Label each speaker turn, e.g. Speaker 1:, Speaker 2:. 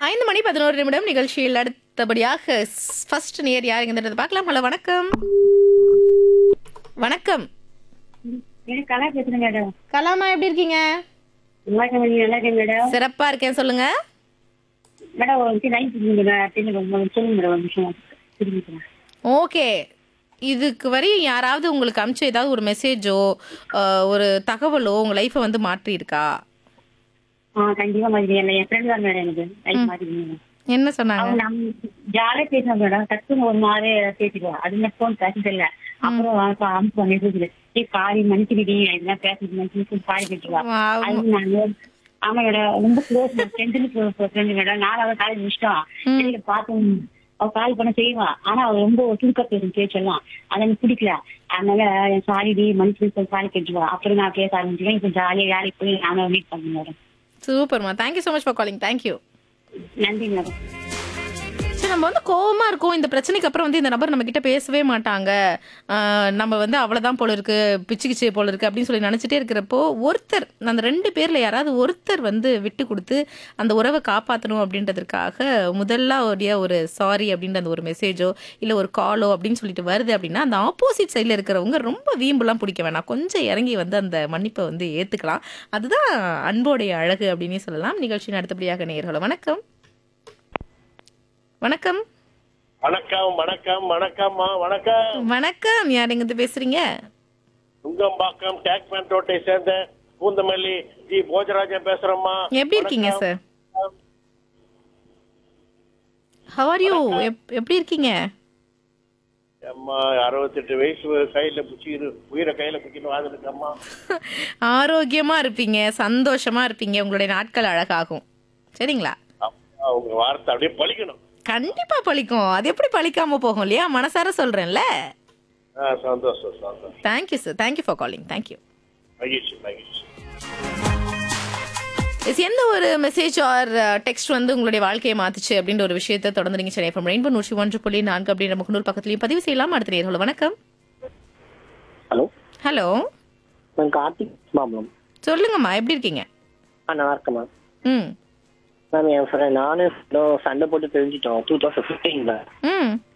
Speaker 1: ஐந்து மணி பதினோரு நிமிடம் நிகழ்ச்சியில் அடுத்தபடியாக ஃபர்ஸ்ட் நேர் யாருங்கிறது பார்க்கலாம் ஹலோ வணக்கம் வணக்கம்
Speaker 2: எனக்கு கலா பேசுறேன் மேடம்
Speaker 1: கலாமா எப்படி இருக்கீங்க
Speaker 2: நல்லா இருக்கேன் மேடம் நல்லா இருக்கேன் மேடம்
Speaker 1: சிறப்பா இருக்கேன் சொல்லுங்க
Speaker 2: மேடம் ஒரு நிமிஷம் லைன் சொல்லுங்க மேடம் திரும்ப சொல்லுங்க மேடம் ஒரு நிமிஷம் திரும்பிக்கிறேன்
Speaker 1: ஓகே இதுக்கு வரையும் யாராவது உங்களுக்கு அனுப்பிச்ச ஏதாவது ஒரு மெசேஜோ ஒரு தகவலோ உங்க லைஃப்பை வந்து மாற்றி இருக்கா
Speaker 2: ஆ கண்டிப்பா மாதிரி இல்லை என் ஃப்ரெண்ட் தான் மேடம் எனக்கு லைஃப் மாதிரி
Speaker 1: என்ன சொன்னாங்க
Speaker 2: அவங்க நம்ம ஜாலியா பேசுவோம் மேடம் டக்குன்னு ஒரு மாதிரி பேசிடுவோம் அது மாதிரி போன் பேசுறது இல்ல அப்புறம் அனுப்புவா மெசேஜ் ஏ சாரி மன்னிச்சுக்கிட்டீ இதெல்லாம் பேசுறது மனுஷன் சாரி கேட்டுருவா
Speaker 1: Wow.
Speaker 2: அது நான் ஆமா மேடம் ரொம்ப க்ளோஸ் ஃப்ரெண்டு ஃப்ரெண்டு மேடம் நாலாவது காலேஜ் முடிச்சிட்டோம் வெளியில பார்த்தோம் அவ கால் பண்ண செய்வா ஆனா அவ ரொம்ப சுருக்க பேசும் பேச்செல்லாம் அது எனக்கு பிடிக்கல அதனால என் சாரி டி மனுஷன் சாரி கேட்டுருவா அப்புறம் நான் பேச ஆரம்பிச்சுவேன் இப்ப ஜாலியா வேலைக்கு போய் நானும் மீட் பண்ணேன் மேடம்
Speaker 1: சூப்பர்மா thank you so much for calling thank you
Speaker 2: நன்றி மேடம்
Speaker 1: சரி நம்ம வந்து கோவமா இருக்கோம் இந்த பிரச்சனைக்கு அப்புறம் வந்து இந்த நபர் நம்ம கிட்ட பேசவே மாட்டாங்க ஆஹ் நம்ம வந்து அவ்வளவுதான் போல இருக்கு பிச்சுக்கிச்சு போல இருக்கு அப்படின்னு சொல்லி நினைச்சிட்டே இருக்கிறப்போ ஒருத்தர் அந்த ரெண்டு பேர்ல யாராவது ஒருத்தர் வந்து விட்டு கொடுத்து அந்த உறவை காப்பாற்றணும் அப்படின்றதுக்காக முதல்ல உடைய ஒரு சாரி அப்படின்ற அந்த ஒரு மெசேஜோ இல்ல ஒரு காலோ அப்படின்னு சொல்லிட்டு வருது அப்படின்னா அந்த ஆப்போசிட் சைட்ல இருக்கிறவங்க ரொம்ப வீம்புலாம் பிடிக்க வேணாம் கொஞ்சம் இறங்கி வந்து அந்த மன்னிப்பை வந்து ஏத்துக்கலாம் அதுதான் அன்போடைய அழகு அப்படின்னே சொல்லலாம் நிகழ்ச்சியின் அடுத்தபடியாக நேர்களோ வணக்கம் வணக்கம்
Speaker 3: வணக்கம் வணக்கம் வணக்கம்மா வணக்கம்
Speaker 1: வணக்கம் யார் எங்கிருந்து பேசுறீங்க
Speaker 3: நுங்கம்பாக்கம் டேக்மேன் ரோட்டை சேர்ந்த பூந்தமல்லி ஜி போஜராஜன் பேசுறேம்மா
Speaker 1: எப்படி இருக்கீங்க சார் ஹவ் ஆர் யூ எப்படி இருக்கீங்க
Speaker 3: அம்மா அறுபத்தெட்டு வயசு கையில பிடிச்சி உயிரை கையில பிடிக்கணும் வாழ்ந்துருக்கம்மா
Speaker 1: ஆரோக்கியமா இருப்பீங்க சந்தோஷமா இருப்பீங்க உங்களுடைய நாட்கள் அழகாகும் சரிங்களா
Speaker 3: அப்பா, உங்க வார்த்தை அப்படியே பழிக்கணும்
Speaker 1: கண்டிப்பா பழிக்கும் அது எப்படி பழிக்காம போகும் இல்லையா மனசார சொல்றேன்ல
Speaker 3: ஆ, சந்தோஷம் சந்தோஷம்
Speaker 1: thank you sir thank you for calling thank you
Speaker 3: மகிழ்ச்சி மகிழ்ச்சி
Speaker 1: எஸ் எந்த ஒரு மெசேஜ் ஆர் டெக்ஸ்ட் வந்து உங்களுடைய வாழ்க்கையை மாத்துச்சு அப்படின்ற ஒரு விஷயத்தை தொடர்ந்து நீங்க சென்னை ஃப்ரம் ரெயின்போ நூற்றி ஒன்று புள்ளி நான்கு அப்படின்ற முகநூல் பக்கத்துலயும் பதிவு செய்யலாம் அடுத்த நேர்கள் வணக்கம்
Speaker 4: ஹலோ
Speaker 1: ஹலோ
Speaker 4: நான் கார்த்திக் மாமலம்
Speaker 1: சொல்லுங்கம்மா எப்படி இருக்கீங்க
Speaker 4: ஆ நல்லா இருக்கேன் மேம்
Speaker 1: ம்
Speaker 4: மேம் என் ஃப்ரெண்ட் நானும் ஃப்ரெண்டும் சண்டை போட்டு தெரிஞ்சிட்டோம் டூ தௌசண்ட் ஃபிஃப்டீன்ல
Speaker 1: ம்